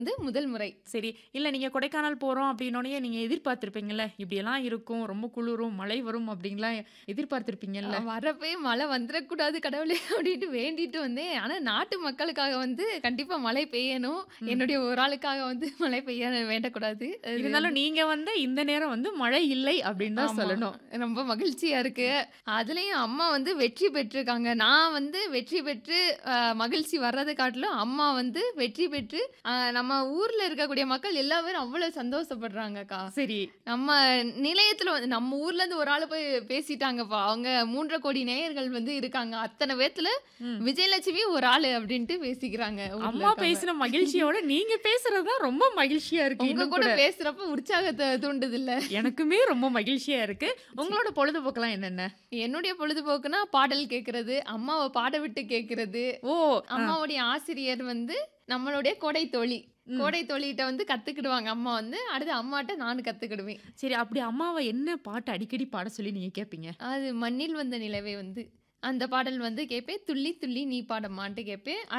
வந்து முதல் முறை. சரி. இல்ல நீங்க கொடைக்கானல் போறோம் அப்படின்னோனயே நீங்க எதிர்பார்த்திருப்பீங்கல்ல. இப்படியெல்லாம் இருக்கும், ரொம்ப குளிரும், மழை வரும் அப்படின்லாம் அ எதிர்பார்த்திருப்பீங்கல்ல. வரப்பயே மழை வந்துறக்கூடாது கடவுளே அப்படின்ட்டு வேண்டிட்டு வந்தேன். ஆனா நாட்டு மக்களுக்காக வந்து கண்டிப்பா மழை பெய்யணும். ம். என்னுடைய ஒரு ஆளுக்காக வந்து மழை பெய்ய வேண்டக்கூடாது. அது இருந்தாலும் வந்து நீங்க வந்து இந்த நேரம் வந்து மழை இல்லை அப்படின்னு தான் ஆமா. சொல்லணும். ரொம்ப மகிழ்ச்சியா இருக்கு. அதுலயும் அம்மா வந்து வெற்றி பெற்றிருக்காங்க. நான் வந்து வெற்றி பெற்று அ மகிழ்ச்சி வர்றத காட்டிலும் அம்மா வந்து வெற்றி பெற்று அ நம்ம ஊர்ல இருக்கக்கூடிய மக்கள் எல்லா பேரும் அவ்வளோ சந்தோஷப்படுறாங்கக்கா. சரி. நம்ம நிலையத்துல வந்து நம்ம ஊர்ல இருந்து ஒரு ஆளு போய் பேசிட்டாங்கப்பா. அவங்க 3 1/2 கோடி நேயர்கள் வந்து இருக்காங்க. அத்தன பேத்துல ம். விஜயலட்சுமி ஒரு ஆளு அப்படின்ட்டு பேசிக்கிறாங்க ஊர்ல அம்மா இருக்கவங்க. பேசின மகிழ்ச்சியோட நீங்க பேசுறது தான் ரொம்ப மகிழ்ச்சியா இருக்கு உங்க இன்னும் கூட கூட. பேசுறப்ப உற்சாகத்த தூண்டுதுல்ல. எனக்குமே ரொம்ப மகிழ்ச்சியா இருக்கு. சரி. உங்களோட பொழுதுபோக்கெல்லாம் என்னென்ன? என்னுடைய பொழுதுபோக்குனா பாடல் கேட்கறது, அம்மாவ பாட விட்டு கேட்கறது. ஓ! அ. அம்மாவுடைய ஆசிரியர் வந்து நம்மளுடைய கோடை தோழி. ம். கோடை தோழிகிட்ட வந்து கத்துக்கிடுவாங்க அம்மா வந்து. அடுத்து அம்மாட்ட நானும் கத்துக்கிடுவேன். சரி. அப்படி அம்மாவ என்ன பாட்டு அடிக்கடி பாட சொல்லி நீங்க கேட்பீங்க? அது மண்ணில் வந்த நிலவே வந்து அந்த பாடல் வந்து கேட்பேன். துள்ளி துள்ளி நீ பாடம்மான்ட்டு கேட்பேன்.